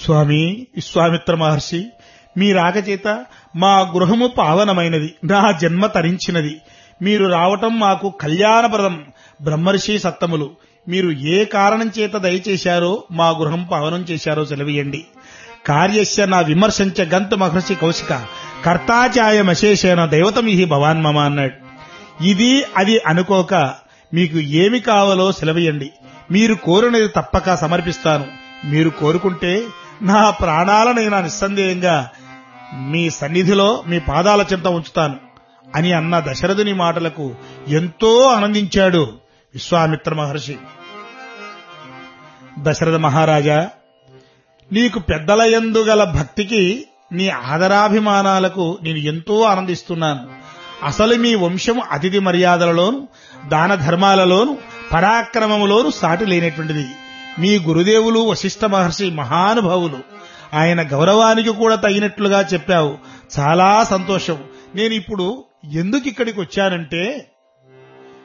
స్వామి విశ్వామిత్ర మహర్షి మీ రాక చేత మా గృహము పావనమైనది నా జన్మ తరించినది మీరు రావటం మాకు కళ్యాణప్రదం బ్రహ్మర్షి సత్తములు మీరు ఏ కారణం చేత దయచేశారో మా గృహం పావనం చేశారో సెలవియండి కార్యస్య నా విమర్శంచ గంతు మహర్షి కౌశిక కర్తాచాయమశేషేన దైవతమిహి భవాన్ మమ అన్నాడు ఇది అది అనుకోక మీకు ఏమి కావాలో సెలవియండి మీరు కోరినది తప్పక సమర్పిస్తాను మీరు కోరుకుంటే నా ప్రాణాలనైనా నిస్సందేహంగా మీ సన్నిధిలో మీ పాదాల చెంత ఉంచుతాను అని అన్న దశరథుని మాటలకు ఎంతో ఆనందించాడు విశ్వామిత్ర మహర్షి దశరథ మహారాజా నీకు పెద్దల యందు గల భక్తికి నీ ఆదరాభిమానాలకు నేను ఎంతో ఆనందిస్తున్నాను అసలు మీ వంశం అతిథి మర్యాదలలోను దాన ధర్మాలలోను పరాక్రమములోను సాటి లేనటువంటిది మీ గురుదేవులు వశిష్ఠ మహర్షి మహానుభావులు ఆయన గౌరవానికి కూడా తగినట్లుగా చెప్పావు చాలా సంతోషం నేను ఇప్పుడు ఎందుకు ఇక్కడికి వచ్చానంటే